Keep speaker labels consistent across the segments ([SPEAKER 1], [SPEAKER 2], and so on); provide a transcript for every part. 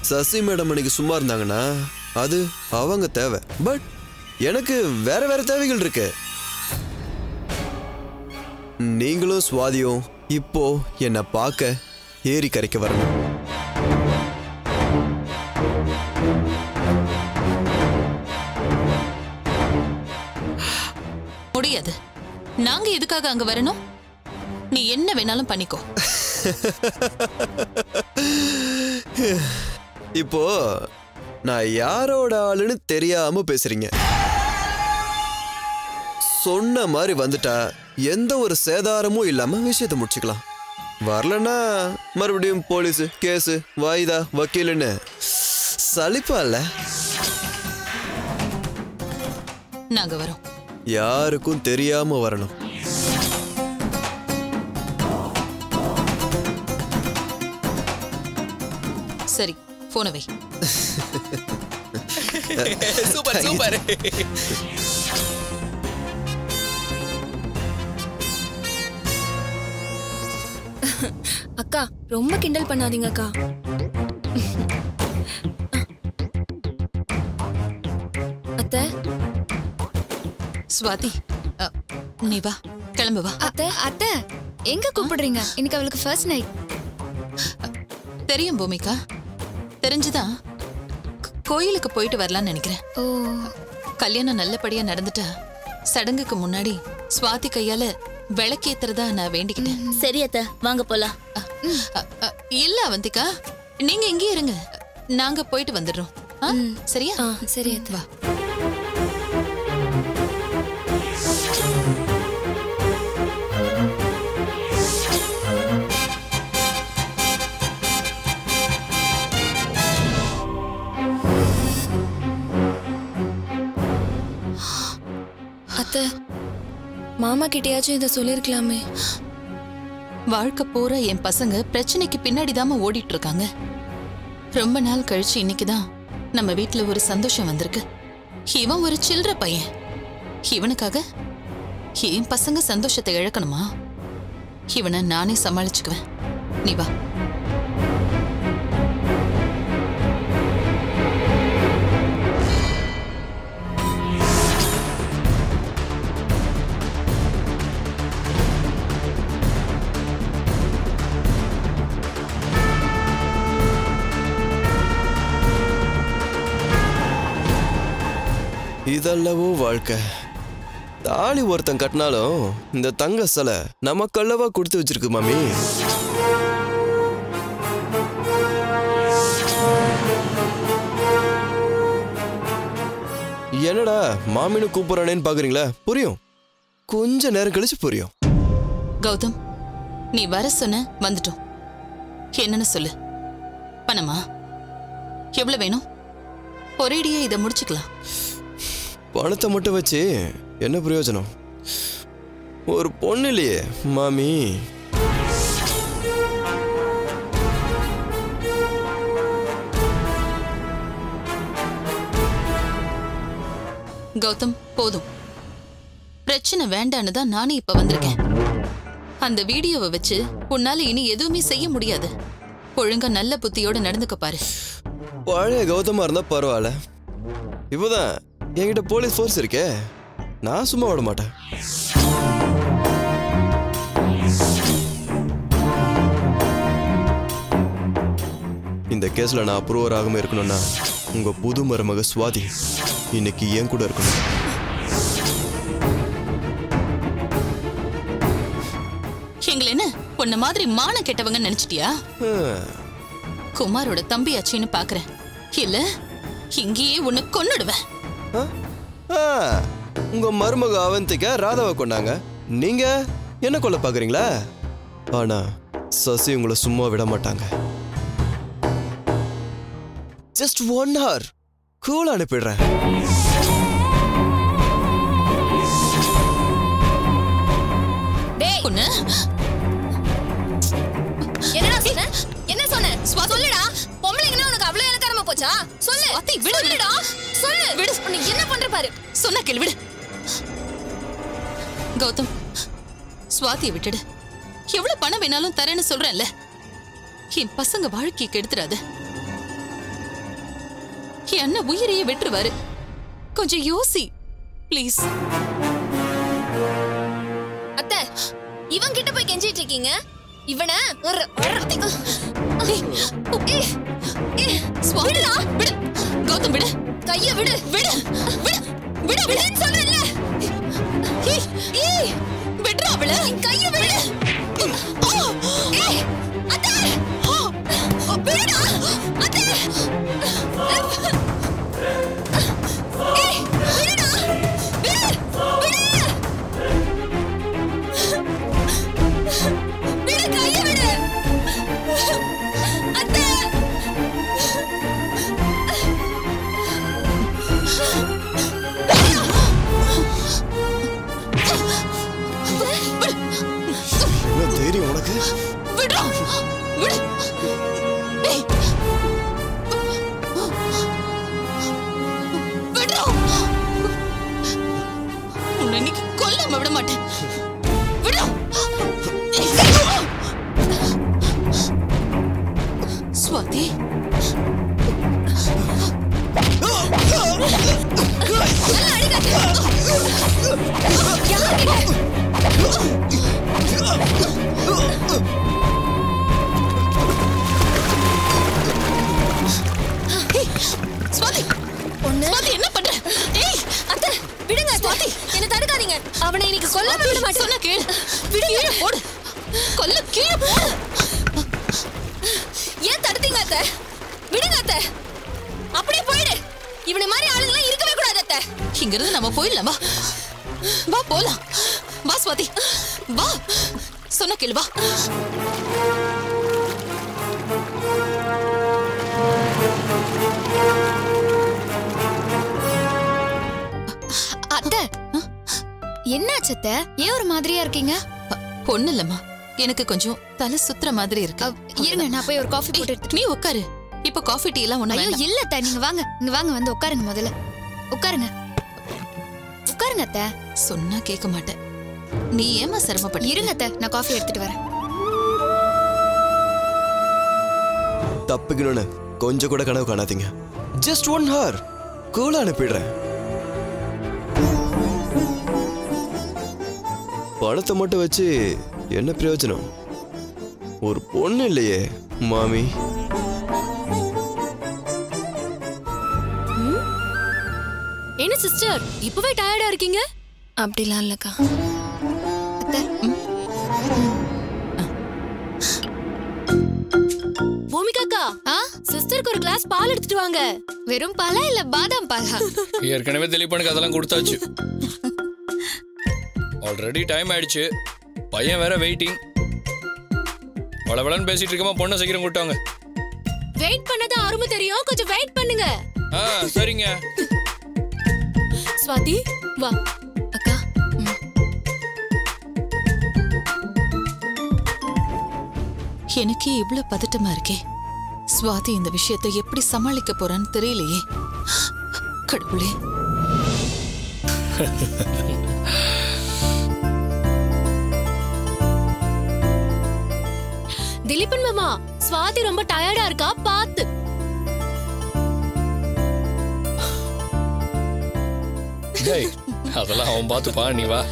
[SPEAKER 1] Sasi madam அன்னைக்கு சும்மா இருந்தாங்கன்னா அது அவங்க தேவை பட் எனக்கு வேற வேற தேவைகள் இருக்கு நீங்களும் சுவாதியும் இப்போ என்னை பார்க்க ஏரி கரைக்க வரணும்
[SPEAKER 2] முடியாது நாங்க எதுக்காக அங்க வரணும் நீ என்ன வேணாலும் பண்ணிக்கோ
[SPEAKER 1] இப்போ நான் யாரோட ஆளுன்னு தெரியாம பேசுறீங்க சொன்ன மாதிரி வந்துட்டா எந்த ஒரு சேதாரமும் இல்லாம விஷயத்தை முடிச்சுக்கலாம் வரலன்னா மறுபடியும் போலீஸ் கேஸ் வாய்தா வக்கீலுன்னு சலிப்பா இல்ல
[SPEAKER 2] நாங்க வரோம்
[SPEAKER 1] யாருக்கும் தெரியாம வரணும்
[SPEAKER 2] சரி போன வை
[SPEAKER 3] சூப்பர் சூப்பர்
[SPEAKER 4] அக்கா ரொம்ப கிண்டல் பண்ணாதீங்க அக்கா அத்தை
[SPEAKER 2] சுவாதி அ, நீ வா கிளம்பு வா
[SPEAKER 4] அத்தை அத்தை எங்க கூப்பிடுறீங்க இன்னைக்கு அவளுக்கு ஃபர்ஸ்ட் நைட்
[SPEAKER 2] தெரியும் பூமிகா தெரிஞ்சுதான் க- கோயிலுக்கு போயிட்டு வரலாம்னு நினைக்கிறேன்
[SPEAKER 4] ஓ
[SPEAKER 2] கல்யாணம் நல்லபடியா நடந்துட்டா சடங்குக்கு முன்னாடி சுவாதி கையால விளக்கேத்துறதா நான் வேண்டிக்கிட்டேன்
[SPEAKER 5] சரி அத்த வாங்க போலாம்
[SPEAKER 2] அ, அ, அ, இல்ல அவந்திகா நீங்க இங்கேயே இருங்க நாங்க போயிட்டு வந்துடுறோம் ஆ? சரியா
[SPEAKER 4] ஆ சரி அத்தை
[SPEAKER 2] வா
[SPEAKER 4] அத்தை மாமா கிட்டயாச்சும் இதை சொல்லியிருக்கலாமே
[SPEAKER 2] வாழ்க்கை பூரா என் பசங்க பிரச்சனைக்கு பின்னாடிதாம்மா ஓடிட்டு இருக்காங்க ரொம்ப நாள் கழிச்சு இன்னைக்குதான் நம்ம வீட்ல ஒரு சந்தோஷம் வந்திருக்கு இவன் ஒரு சில்லற பையன் இவனுக்காக என் பசங்க சந்தோஷத்தை இழக்கணுமா இவனை நானே சமாளிச்சுக்குவேன் நீ வா
[SPEAKER 1] இதல்லவோ வாழ்க்கை தாலி ஒருத்தன் கட்டினாலும் இந்த தங்க சிலை நமக்கல்லவா கொடுத்து வச்சிருக்கு மாமி என்னடா மாமின்னு கூப்பிடுறானேன்னு பாக்குறீங்களா புரியும் கொஞ்ச நேரம் கழிச்சு புரியும்
[SPEAKER 2] கௌதம் நீ வர சொன்ன வந்துட்டோம் என்னன்னு சொல்லு பணமா எவ்வளவு வேணும் ஒரேடியே இதை முடிச்சுக்கலாம்
[SPEAKER 1] பணத்தை மட்டும் வச்சு என்ன பிரயோஜனம் ஒரு பொண்ணு இல்லையே மாமி
[SPEAKER 2] கௌதம் போதும் பிரச்சனை வேண்டான்னு தான் நானே இப்ப வந்திருக்கேன் அந்த வீடியோவை வச்சு உன்னால இனி எதுவுமே செய்ய முடியாது ஒழுங்கா நல்ல புத்தியோட நடந்துக்க பாரு
[SPEAKER 1] பழைய கௌதமா இருந்தா பரவாயில்ல இப்போதான் என்கிட்ட போலீஸ் ஃபோர்ஸ் இருக்கே நான் சும்மா விட மாட்டேன் இந்த கேஸ்ல நான் அப்ரூவர் ஆகாம இருக்கணும்னா உங்க புது மருமக சுவாதி இன்னைக்கு என் கூட இருக்கணும்
[SPEAKER 2] எங்களை என்ன உன்ன மாதிரி மான கெட்டவங்க நினைச்சிட்டியா
[SPEAKER 1] ஹம்.
[SPEAKER 2] குமாரோட தம்பியாச்சின்னு பாக்குறேன் இல்ல இங்கேயே உன்னை கொன்னுடுவேன்
[SPEAKER 1] ஆ? ஆ, உங்க மருமக அவந்திக்க ராதாவை கொண்டாங்க நீங்க என்ன கொல்ல பாக்குறீங்களா ஆனா சசி உங்களை சும்மா விட மாட்டாங்க ஜஸ்ட் ஒன் ஹவர் கூல் அனுப்பிடுறேன்
[SPEAKER 4] டேய்
[SPEAKER 2] உன்னை
[SPEAKER 4] என்னடா சொன்ன என்ன சொன்ன சொல்லுடா பொம்பளைங்கன்னா உனக்கு அவ்வளவு இலக்காரமா போச்சா சொல்லு
[SPEAKER 2] சுவாதி, விடு.
[SPEAKER 4] சொல்லுடா சொல்லு
[SPEAKER 2] விடு.
[SPEAKER 4] உன்னை என்ன பண்ற பாரு
[SPEAKER 2] சொன்ன கேள்வி விடு கௌதம் சுவாதியை விட்டுடு எவ்வளவு பணம் வேணாலும் தரேன்னு சொல்றேன்ல என் பசங்க வாழ்க்கையை கெடுத்துடாத என் அண்ணன் உயிரையே விட்டுருவாரு கொஞ்சம் யோசி ப்ளீஸ்
[SPEAKER 4] அத்தை இவன் கிட்ட போய் கெஞ்சிட்டு இருக்கீங்க இவனை ஒரு விடுடா
[SPEAKER 2] விடு கௌதம் விடு
[SPEAKER 4] கைய விடு
[SPEAKER 2] விடு விடு விடு விடு
[SPEAKER 4] விடுன்னு சொல்றேன்ல
[SPEAKER 2] ஏய், ஏய், விடுறா அவள
[SPEAKER 4] கைய விடு ஏய், அத்தை விடுடா அத்தை ஏய், விடுடா விடு விடு விடு கைய விடு அத்தை
[SPEAKER 1] என்ன தைரியம் உனக்கு
[SPEAKER 2] விடுறா விடு ஏய். விடுறா உன்னை இன்னைக்கு கொல்லாம விட மாட்டேன் விடுறா ஸ்வாதி ஏய், ஸ்வாதி
[SPEAKER 4] ஒண்ணு
[SPEAKER 2] ஸ்வாதி என்ன பண்ற ஏய்
[SPEAKER 4] அத்தை விடுங்க சுவாதி என்ன தடுக்காதீங்க அவனை இன்னைக்கு கொல்லாம விட மாட்டேன்
[SPEAKER 2] சொன்னா கேளு கீழே போடு கொல்ல கீழே போடு
[SPEAKER 4] ஏன் தடுத்தீங்க அத்தை விடுங்க அத்தை அப்படியே போயிடு இவனை மாதிரி ஆளுங்களாம் இருக்கவே கூடாது அத்தை
[SPEAKER 2] இங்க இருந்து நம்ம போயிடலாம் வா வா போலாம் வா ஸ்வாதி வா சொன்ன கேளு வா
[SPEAKER 4] அத்தை என்னாச்சு அத்தை ஏன் ஒரு மாதிரியா இருக்கீங்க
[SPEAKER 2] ஒண்ணு இல்லம்மா எனக்கு கொஞ்சம் தலை சுத்துற மாதிரி இருக்கு
[SPEAKER 4] இருங்க நான் போய் ஒரு காஃபி போட்டு எடுத்துட்டு
[SPEAKER 2] நீ உட்காரு இப்ப காஃபி டீ எல்லாம் ஒண்ணு
[SPEAKER 4] ஐயோ
[SPEAKER 2] வேண்டாம்
[SPEAKER 4] இல்ல அத்தை நீங்க வாங்க இங்க வாங்க வந்து உட்காருங்க முதல்ல உட்காருங்க உட்காருங்க அத்தை
[SPEAKER 2] சொன்னா கேட்க மாட்டேன் நீ ஏமா சிரமப்பட்ட
[SPEAKER 4] இருங்க அத்தை நான் காஃபி எடுத்துட்டு வரேன்
[SPEAKER 1] தப்பிக்கணும்னு கொஞ்சம் கூட கனவு காணாதீங்க ஜஸ்ட் ஒன் ஹவர் கூலா அனுப்பிடுறேன் பணத்தை மட்டும் வச்சு என்ன பிரயோஜனம் ஒரு பொண்ணு இல்லையே மாமி
[SPEAKER 4] என்ன சிஸ்டர் இப்பவே டயர்டா இருக்கீங்க அப்படிலாம் இல்லக்கா அத்தை பூமிகாக்கா ஆ சிஸ்டருக்கு ஒரு கிளாஸ் பால் எடுத்துட்டு வாங்க வெறும் பாலா இல்ல பாதாம் பாலா
[SPEAKER 3] ஏற்கனவே திலீபனுக்கு அதெல்லாம் கொடுத்தாச்சு ஆல்ரெடி டைம் ஆயிடுச்சு பையன் வேற வெயிட்டிங் வளவளன்னு பேசிட்டு இருக்கமா பொண்ணை சீக்கிரம் கூட்டாங்க
[SPEAKER 4] வெயிட் பண்ணது அருமை தெரியும் கொஞ்சம் வெயிட் பண்ணுங்க
[SPEAKER 3] ஆ சரிங்க
[SPEAKER 4] ஸ்வாதி வா அக்கா
[SPEAKER 2] எனக்கே இவ்ளோ பதட்டமா இருக்கே ஸ்வாதி இந்த விஷயத்தை எப்படி சமாளிக்க போறான்னு தெரியலையே கடவுளே
[SPEAKER 4] திலீபன் மாமா ஸ்வாதி ரொம்ப டயர்டா இருக்கா பாத்து
[SPEAKER 3] டேய் அதெல்லாம் அவன் பார்த்துப்பா நீ வா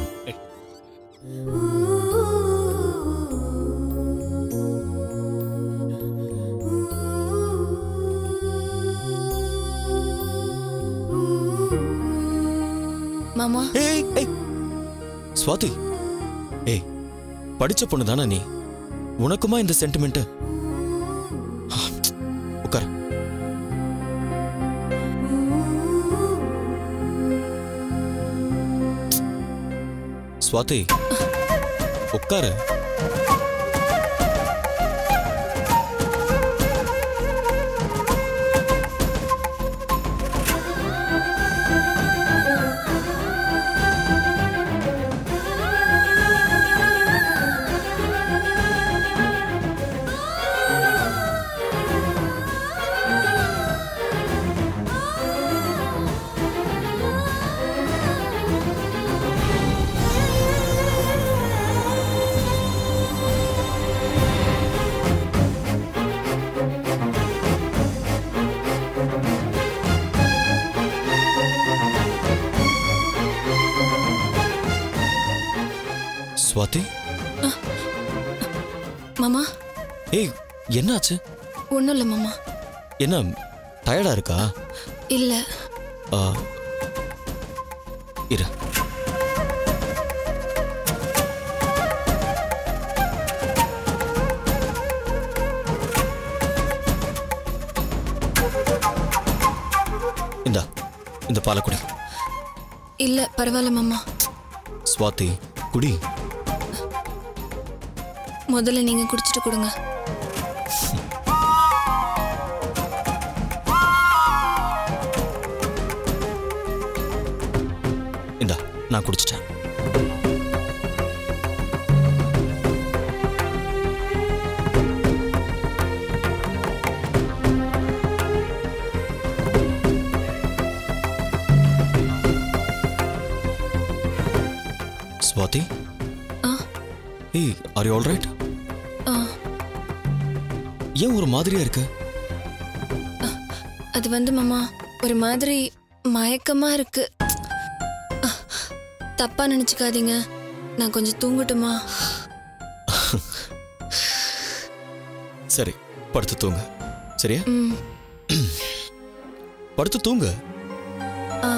[SPEAKER 4] மாமா
[SPEAKER 5] ஏய் ஏய் ஸ்வாதி ஏய் படிச்ச பொண்ணு தானே நீ உனக்குமா இந்த சென்டிமெண்ட் உட்கார் ஸ்வாதி உட்காரு சுவாதி
[SPEAKER 6] மாமா
[SPEAKER 5] ஏய் என்னாச்சு
[SPEAKER 6] ஒன்றும் இல்லை மாமா
[SPEAKER 5] என்ன டயர்டா இருக்கா
[SPEAKER 6] இல்லை
[SPEAKER 5] ஆ, இரு இந்தா இந்த பாலை குடி
[SPEAKER 6] இல்லை பரவாயில்ல மாமா
[SPEAKER 5] ஸ்வாதி குடி
[SPEAKER 6] முதல்ல நீங்கள் குடிச்சிட்டு கொடுங்க
[SPEAKER 5] இந்தா நான் குடிச்சிட்டேன் ஸ்வாதி
[SPEAKER 6] ஆ
[SPEAKER 5] ஏய் ஆர் யூ ஆல் ரைட்
[SPEAKER 6] ஆ
[SPEAKER 5] ஏன் ஒரு மாதிரியா இருக்கு
[SPEAKER 6] அது வந்து மாமா ஒரு மாதிரி மயக்கமா இருக்கு அஹ், தப்பா நினைச்சுக்காதீங்க நான் கொஞ்சம் தூங்கட்டுமா
[SPEAKER 5] சரி படுத்து தூங்க சரியா
[SPEAKER 6] ம்
[SPEAKER 5] படுத்து தூங்க
[SPEAKER 6] ஆ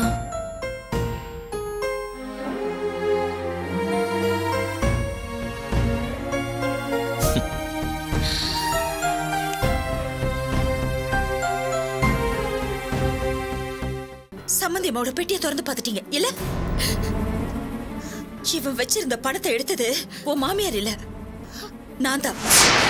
[SPEAKER 7] சம்மந்தி அம்மாவோட பெட்டியை திறந்து பார்த்துட்டீங்க இல்ல இவன் வச்சிருந்த பணத்தை எடுத்தது உன் மாமியார் இல்ல நான் தான்